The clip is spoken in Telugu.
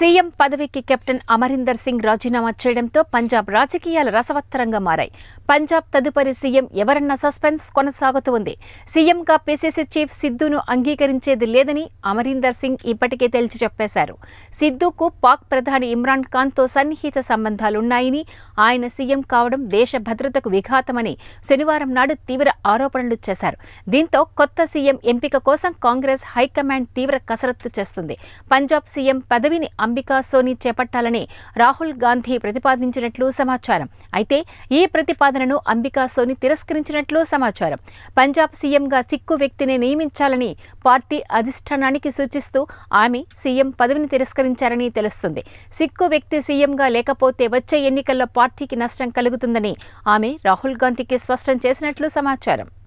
సీఎం పదవికి కెప్టెన్ అమరీందర్ సింగ్ రాజీనామా చేయడంతో పంజాబ్ రాజకీయాలు రసవత్తరంగా మారాయి పంజాబ్ తదుపరి సీఎం ఎవరన్న సస్పెన్స్ కొనసాగుతూ ఉంది సీఎంగా పీసీసీ చీఫ్ సిద్ధును అంగీకరించేది లేదని అమరీందర్ సింగ్ ఇప్పటికే తేల్చి చెప్పేశారు సిద్ధుకు పాక్ ప్రధాని ఇమ్రాన్ ఖాన్తో సన్నిహిత సంబంధాలున్నాయని ఆయన సీఎం కావడం దేశ భద్రతకు విఘాతమని శనివారం నాడు తీవ్ర ఆరోపణలు చేశారు దీంతో కొత్త సీఎం ఎంపిక కోసం కాంగ్రెస్ హైకమాండ్ తీవ్ర కసరత్తు చేస్తుంది పంజాబ్ సీఎం పదవిని అంబికా సోని చేపట్టాలని రాహుల్ గాంధీ ప్రతిపాదించినట్లు సమాచారం అయితే ఈ ప్రతిపాదనను అంబికా సోని తిరస్కరించినట్లు సమాచారం పంజాబ్ సీఎంగా సిక్కు వ్యక్తిని నియమించాలని పార్టీ అధిష్టానానికి సూచిస్తూ ఆమె సీఎం పదవిని తిరస్కరించారని తెలుస్తుంది సిక్కు వ్యక్తి సీఎంగా లేకపోతే వచ్చే ఎన్నికల్లో పార్టీకి నష్టం కలుగుతుందని ఆమె రాహుల్ గాంధీకి స్పష్టం చేసినట్లు సమాచారం